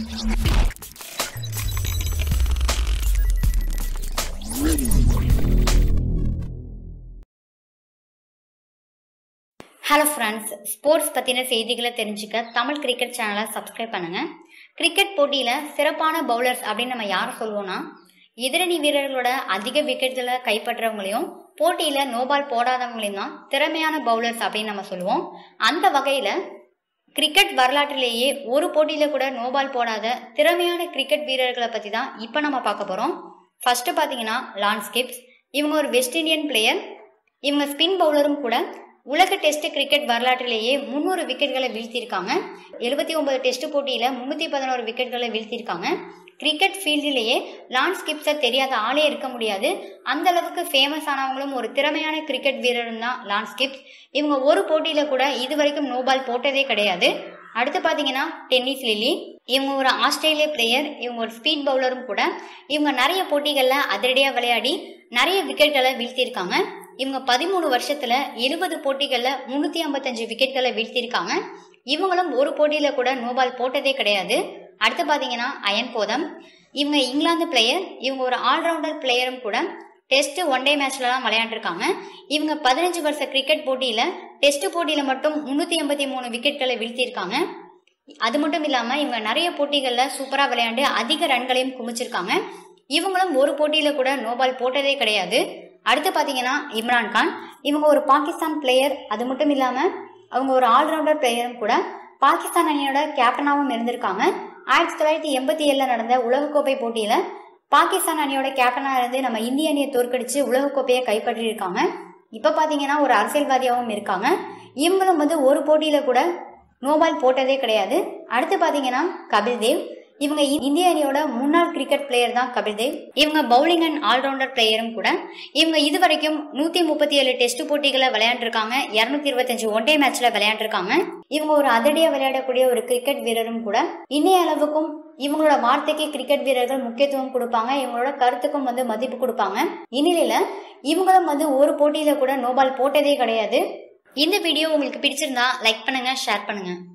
hello friends sports பற்றின செய்திகளை தெரிஞ்சுக்க தமிழ் கிரிக்கெட் சேனலை சப்ஸ்கிரைப் பண்ணுங்கள் கிரிக்கெட் போட்டியில் சிறப்பான பவுலர்ஸ் அப்படின்னு நம்ம யாரை சொல்லுவோம்னா எதிரணி வீரர்களோட அதிக விக்கெட்களை கைப்பற்றவங்களையும் போட்டியில் நோபால் போடாதவங்களையும் தான் திறமையான பவுலர்ஸ் அப்படின்னு நம்ம சொல்லுவோம் அந்த வகையில் கிரிக்கெட் வரலாற்றிலேயே ஒரு போட்டியில் கூட நோபால் போடாத திறமையான கிரிக்கெட் வீரர்களை பற்றி தான் இப்போ நம்ம பார்க்க போகிறோம் ஃபஸ்ட்டு பார்த்தீங்கன்னா லான்ஸ்கிப்ஸ் இவங்க ஒரு வெஸ்ட் இண்டியன் பிளேயர் இவங்க ஸ்பின் பவுலரும் கூட உலக டெஸ்ட் கிரிக்கெட் வரலாற்றிலேயே முந்நூறு விக்கெட்களை வீழ்த்தியிருக்காங்க எழுபத்தி ஒன்பது டெஸ்ட் போட்டியில் முந்நூற்றி பதினோரு விக்கெட்களை வீழ்த்தியிருக்காங்க கிரிக்கெட் ஃபீல்டிலேயே லான் ஸ்கிப்ஸை தெரியாத ஆளே இருக்க முடியாது அந்த அளவுக்கு ஃபேமஸ் ஆனவங்களும் ஒரு திறமையான கிரிக்கெட் வீரரும் தான் லான் ஸ்கிப்ஸ் இவங்க ஒரு போட்டியில் கூட இது வரைக்கும் நோபால் போட்டதே கிடையாது அடுத்து பார்த்தீங்கன்னா டென்னிஸ் லில்லி இவங்க ஒரு ஆஸ்திரேலிய பிளேயர் இவங்க ஒரு ஸ்பீட் பவுலரும் கூட இவங்க நிறைய போட்டிகளில் அதிரடியாக விளையாடி நிறைய விக்கெட்களை வீழ்த்தியிருக்காங்க இவங்க பதிமூணு வருஷத்துல எழுபது போட்டிகளில் முந்நூற்றி ஐம்பத்தஞ்சு விக்கெட்களை வீழ்த்தியிருக்காங்க இவங்களும் ஒரு போட்டியில் கூட நோபால் போட்டதே கிடையாது அடுத்து பார்த்தீங்கன்னா அயன் போதம் இவங்க இங்கிலாந்து பிளேயர் இவங்க ஒரு ஆல்ரவுண்டர் பிளேயரும் கூட டெஸ்ட் ஒன் டே மேட்ச்லலாம் விளையாண்டுருக்காங்க இவங்க பதினஞ்சு வருஷ கிரிக்கெட் போட்டியில் டெஸ்ட் போட்டியில் மட்டும் முந்நூற்றி எண்பத்தி மூணு விக்கெட்களை வீழ்த்தியிருக்காங்க அது மட்டும் இல்லாமல் இவங்க நிறைய போட்டிகளில் சூப்பராக விளையாண்டு அதிக ரன்களையும் குமிச்சிருக்காங்க இவங்களும் ஒரு போட்டியில் கூட நோபால் போட்டதே கிடையாது அடுத்து பார்த்தீங்கன்னா இம்ரான் கான் இவங்க ஒரு பாகிஸ்தான் பிளேயர் அது மட்டும் இல்லாமல் அவங்க ஒரு ஆல்ரவுண்டர் பிளேயரும் கூட பாகிஸ்தான் அணியோட கேப்டனாகவும் இருந்திருக்காங்க ஆயிரத்தி தொள்ளாயிரத்தி எண்பத்தி ஏழில் நடந்த உலகக்கோப்பை போட்டியில் பாகிஸ்தான் அணியோட கேப்டனாக இருந்து நம்ம இந்திய அணியை தோற்கடித்து உலகக்கோப்பையை கைப்பற்றியிருக்காங்க இப்போ பார்த்தீங்கன்னா ஒரு அரசியல்வாதியாகவும் இருக்காங்க இவங்களும் வந்து ஒரு போட்டியில் கூட நோபால் போட்டதே கிடையாது அடுத்து பார்த்தீங்கன்னா கபில் தேவ் இவங்க இந்திய அணியோட முன்னாள் கிரிக்கெட் பிளேயர் தான் கபில் தேவ் இவங்க பவுலிங் அண்ட் ஆல்ரவுண்டர் பிளேயரும் கூட இவங்க இது வரைக்கும் நூத்தி முப்பத்தி ஏழு டெஸ்ட் போட்டிகளை விளையாண்டுருக்காங்க இருநூத்தி இருபத்தஞ்சு ஒன் டே மேட்ச்ல விளையாண்டுருக்காங்க இவங்க ஒரு அதிரடியா விளையாடக்கூடிய ஒரு கிரிக்கெட் வீரரும் கூட இன்னைய அளவுக்கும் இவங்களோட வார்த்தைக்கு கிரிக்கெட் வீரர்கள் முக்கியத்துவம் கொடுப்பாங்க இவங்களோட கருத்துக்கும் வந்து மதிப்பு கொடுப்பாங்க இந்நிலையில இவங்களும் வந்து ஒரு போட்டியில கூட நோபால் போட்டதே கிடையாது இந்த வீடியோ உங்களுக்கு பிடிச்சிருந்தா லைக் பண்ணுங்க ஷேர் பண்ணுங்க